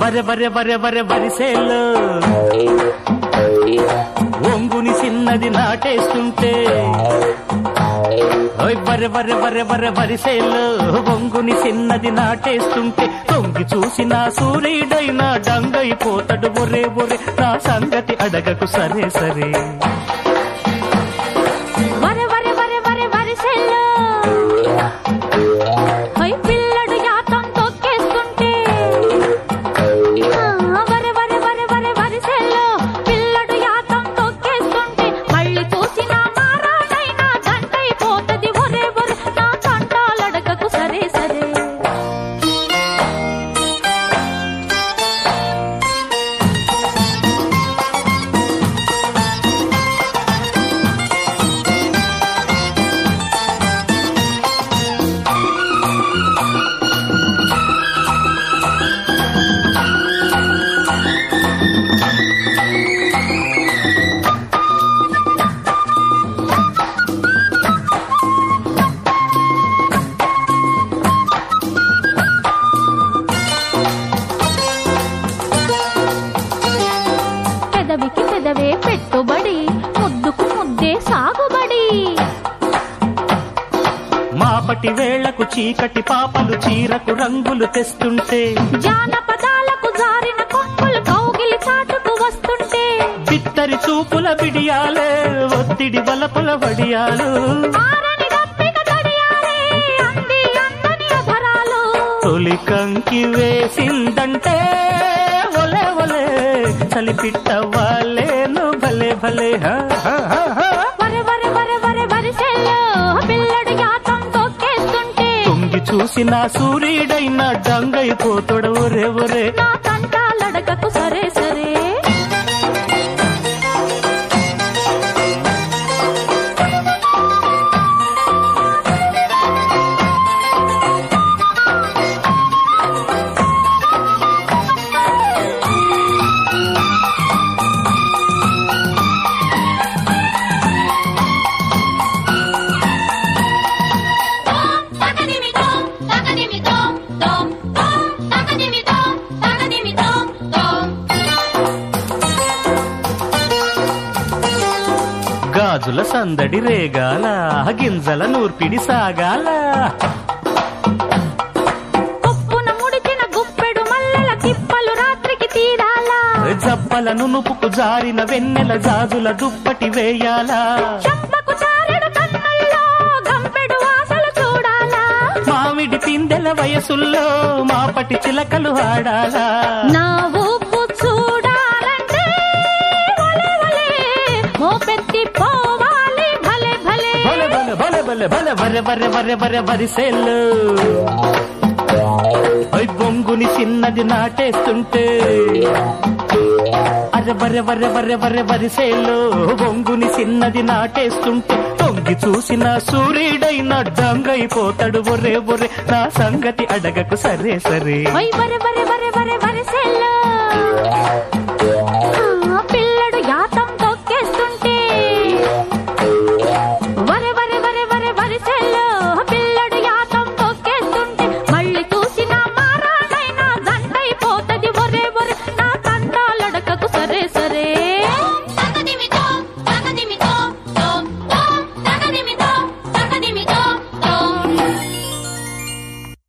వరె వరె వరె వరె వరిసేలో ఒంగుని చిన్నది నాటేస్తుంటే ఓయ్ వరె వరె వరె వరె వరిసేలో ఒంగుని చిన్నది నాటేస్తుంటే తొంగి చూసిన సూర్యుడైనా డంగైపోతాడు ఒరే ఒరే నా సంగతి అడగకు సరే సరే వరె వరె వరె వరె వరిసెల్లో హై పిల్లడు యాతం తొక్కేస్తుంటే ఆ, వరె వరె వరె వరె వరిసెల్లో పిల్లడు యాతం తొక్కేస్తుంటే మళ్ళీ చూసిన మారాడైనా గంటైపోతది ఒరే ఒరే నా కంటాలడగకు సరే సరే పెదవికి పెదవే పెట్టుబడి ముద్దుకు ముద్దే సాగుబడి మాపటి వేళకు చీకటి పాపలు చీరకు రంగులు తెస్తుంటే జానపదాలకు జారిన కొంగులు కౌగిలి చాటుకు వస్తుంటే బిత్తరి చూపుల బిడియాలే ఒత్తిడి వలపుల వడియాలు ఆరని దప్పిక తడియాలే అంది అందని అధరాలు తొలి కంకి వేసిందంటే ఒలే ఒలే చలిపిట్ట వాళ్ళేను భలే భలే హా, హా, హా, హా. వరె వరె వరె వరె వరిసెల్లో పిల్లడు యాతం తొక్కేస్తుంటే తొంగి చూసిన సూర్యుడైన డంగైపోతాడు ఒరే ఒరే నా కంటాలడగకు సరే సరే గాజుల సందడి రేగాల గింజల నూర్పిడి సాగాల కొప్పున ముడిచిన గుప్పెడు మల్లెల తిప్పలు రాత్రికి తీరాలా జబ్బల నునుపుకు జారిన వెన్నెల జాజుల దుప్పటి వేయాలా చెంపకు చారెడు కన్నుల్లో గంపెడు వాసలు చూడాలా మామిడి పిందెల వయసుల్లో మాపటి చిలకలు ఆడాలా నా ఊపు చూడాలంటే ఒలే ఒలే మోపెత్తి పోవాలి భలే భలే భలే భలే భలే భలే భలే వరె వరె వరె వరె వరిసేలు ఐ బొంగుని చిన్నది నాటేస్తుంటే అరె వరె వరె వరె వరె వరిసేలు బొంగుని చిన్నది నాటేస్తుంటే తొంగి చూసిన సూర్యుడైన డంగైపోతాడు ఒరే ఒరే నా సంగతి అడగకు సరే సరే వై వరె వరె వరె వరె వరెసెల్లో